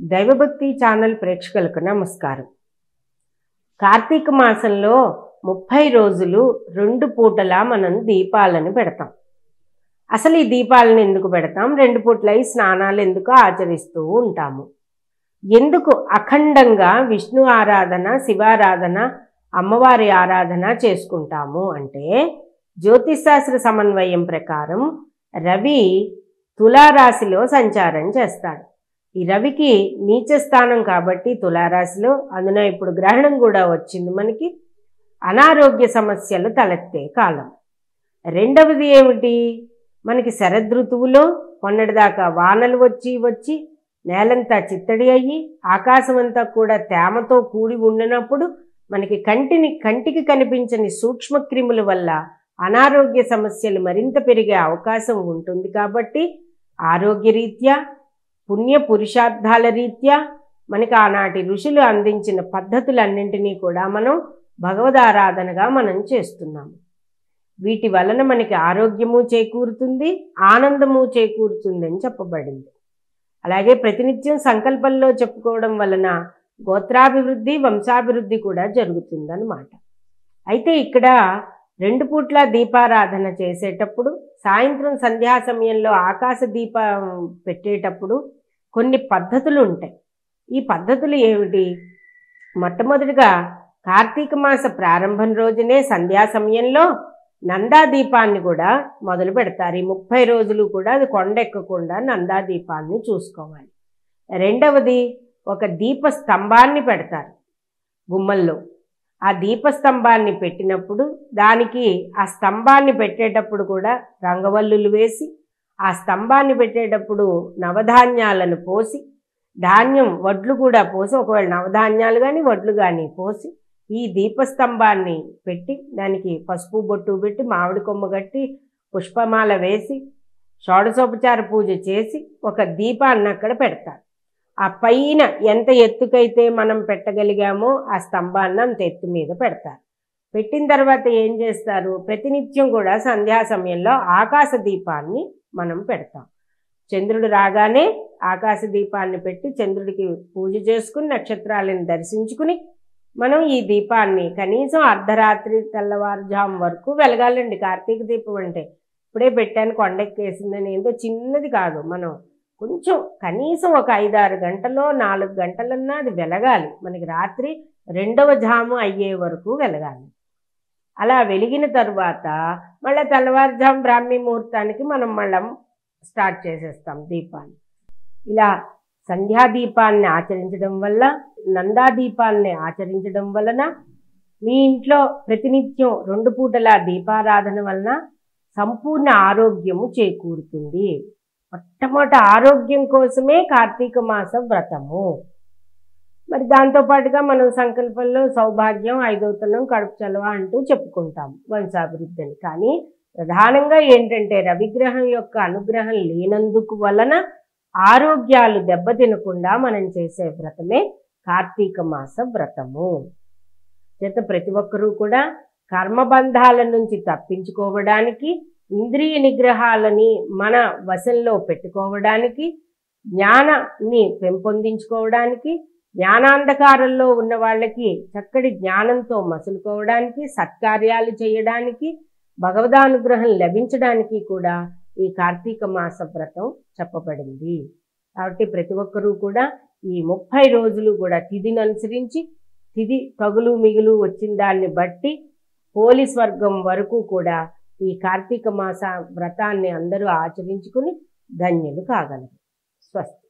దైవభక్తి ఛానల్ ప్రేక్షకులకు నమస్కారం కార్తీక మాసంలో ముప్పై రోజులు రెండు పూటలా మనం దీపాలను పెడతాం అసలు ఈ దీపాలను ఎందుకు పెడతాం రెండు పూటలై స్నానాలు ఎందుకు ఆచరిస్తూ ఉంటాము ఎందుకు అఖండంగా విష్ణు ఆరాధన శివారాధన అమ్మవారి ఆరాధన చేసుకుంటాము అంటే జ్యోతిశాస్త్ర సమన్వయం ప్రకారం రవి తులారాశిలో సంచారం చేస్తాడు ఈ రవికి నీచ స్థానం కాబట్టి తులారాశిలో అందున ఇప్పుడు గ్రహణం కూడా వచ్చింది మనకి అనారోగ్య సమస్యలు తలెత్తే కాలం రెండవది ఏమిటి మనకి శరదృతువులో మొన్నటిదాకా వానలు వచ్చి వచ్చి నేలంతా చిత్తడి అయ్యి ఆకాశం అంతా కూడా తేమతో కూడి ఉండినప్పుడు మనకి కంటిని కంటికి కనిపించని సూక్ష్మక్రిముల వల్ల అనారోగ్య సమస్యలు మరింత పెరిగే అవకాశం ఉంటుంది కాబట్టి ఆరోగ్యరీత్యా పుణ్య పురుషార్థాల రీత్యా మనకి ఆనాటి ఋషులు అందించిన పద్ధతులన్నింటినీ కూడా మనం భగవదారాధనగా మనం చేస్తున్నాము వీటి వలన మనకి ఆరోగ్యము చేకూరుతుంది ఆనందము చేకూరుతుంది అని చెప్పబడింది అలాగే ప్రతినిత్యం సంకల్పంలో చెప్పుకోవడం వలన గోత్రాభివృద్ధి వంశాభివృద్ధి కూడా జరుగుతుందన్నమాట అయితే ఇక్కడ రెండు పూట్ల దీపారాధన చేసేటప్పుడు సాయంత్రం సంధ్యా సమయంలో ఆకాశ దీపం పెట్టేటప్పుడు కొన్ని పద్ధతులు ఉంటాయి ఈ పద్ధతులు ఏమిటి మొట్టమొదటిగా కార్తీక మాస ప్రారంభం రోజునే సంధ్యా సమయంలో నందా దీపాన్ని కూడా మొదలు పెడతారు ఈ ముప్పై రోజులు కూడా అది కొండెక్కకుండా నందా దీపాన్ని చూసుకోవాలి రెండవది ఒక దీప స్తంభాన్ని పెడతారు గుమ్మల్లో ఆ దీపస్తంభాన్ని పెట్టినప్పుడు దానికి ఆ స్తంభాన్ని పెట్టేటప్పుడు కూడా రంగవల్లులు వేసి ఆ స్తంభాన్ని పెట్టేటప్పుడు నవధాన్యాలను పోసి ధాన్యం వడ్లు కూడా పోసి ఒకవేళ నవధాన్యాలు కానీ వడ్లు కానీ పోసి ఈ దీపస్తంభాన్ని పెట్టి దానికి పసుపు బొట్టు పెట్టి మామిడి కొమ్మ కట్టి పుష్పమాల వేసి షోడశోపచార పూజ చేసి ఒక దీపాన్ని అక్కడ పెడతారు ఆ పైన ఎంత ఎత్తుకైతే మనం పెట్టగలిగామో ఆ స్తంభాన్ని అంత ఎత్తు మీద పెడతారు పెట్టిన తర్వాత ఏం చేస్తారు ప్రతినిత్యం కూడా సంధ్యా సమయంలో ఆకాశ దీపాన్ని మనం పెడతాం చంద్రుడు రాగానే ఆకాశ దీపాన్ని పెట్టి చంద్రుడికి పూజ చేసుకుని నక్షత్రాలను దర్శించుకుని మనం ఈ దీపాన్ని కనీసం అర్ధరాత్రి తెల్లవారుజాము వరకు వెలగాలండి కార్తీక దీపం అంటే ఇప్పుడే పెట్టాను కొండెక్కేసిందని ఏందో చిన్నది కాదు మనం కొంచెం కనీసం ఒక ఐదారు గంటలో నాలుగు గంటలన్నా అది వెలగాలి మనకి రాత్రి రెండవ జాము అయ్యే వరకు వెలగాలి అలా వెలిగిన తర్వాత మళ్ళీ తెల్లవారుజాము బ్రాహ్మీ ముహూర్తానికి మనం మళ్ళీ స్టార్ట్ చేసేస్తాం దీపాన్ని ఇలా సంధ్యాదీపాన్ని ఆచరించడం వల్ల నందాదీపాన్ని ఆచరించడం వలన మీ ఇంట్లో ప్రతినిత్యం రెండు పూటల దీపారాధన వలన సంపూర్ణ ఆరోగ్యము చేకూరుతుంది మొట్టమొదటి ఆరోగ్యం కోసమే కార్తీక మాస వ్రతము మరి దాంతోపాటుగా మనం సంకల్పంలో సౌభాగ్యం ఐదవతనం కడుపు చలవ అంటూ చెప్పుకుంటాం వంశాభివృద్ధి అని కానీ ప్రధానంగా ఏంటంటే రవిగ్రహం యొక్క అనుగ్రహం లేనందుకు వలన ఆరోగ్యాలు దెబ్బతినకుండా మనం చేసే వ్రతమే కార్తీక మాస వ్రతము చేత ప్రతి ఒక్కరూ కూడా కర్మబంధాల నుంచి తప్పించుకోవడానికి ఇంద్రియ నిగ్రహాలని మన వశంలో పెట్టుకోవడానికి జ్ఞానాన్ని పెంపొందించుకోవడానికి జ్ఞానాంధకారంలో ఉన్న వాళ్ళకి చక్కటి జ్ఞానంతో మసులుకోవడానికి సత్కార్యాలు చేయడానికి భగవదానుగ్రహం లభించడానికి కూడా ఈ కార్తీక మాస వ్రతం చెప్పబడింది కాబట్టి ప్రతి ఒక్కరూ కూడా ఈ ముప్పై రోజులు కూడా తిథిని అనుసరించి తిథి తగులు మిగులు వచ్చిన దాన్ని బట్టి పోలీస్ వర్గం వరకు కూడా ఈ కార్తీక మాస వ్రతాన్ని అందరూ ఆచరించుకుని ధన్యులు కాగలరు స్వస్తి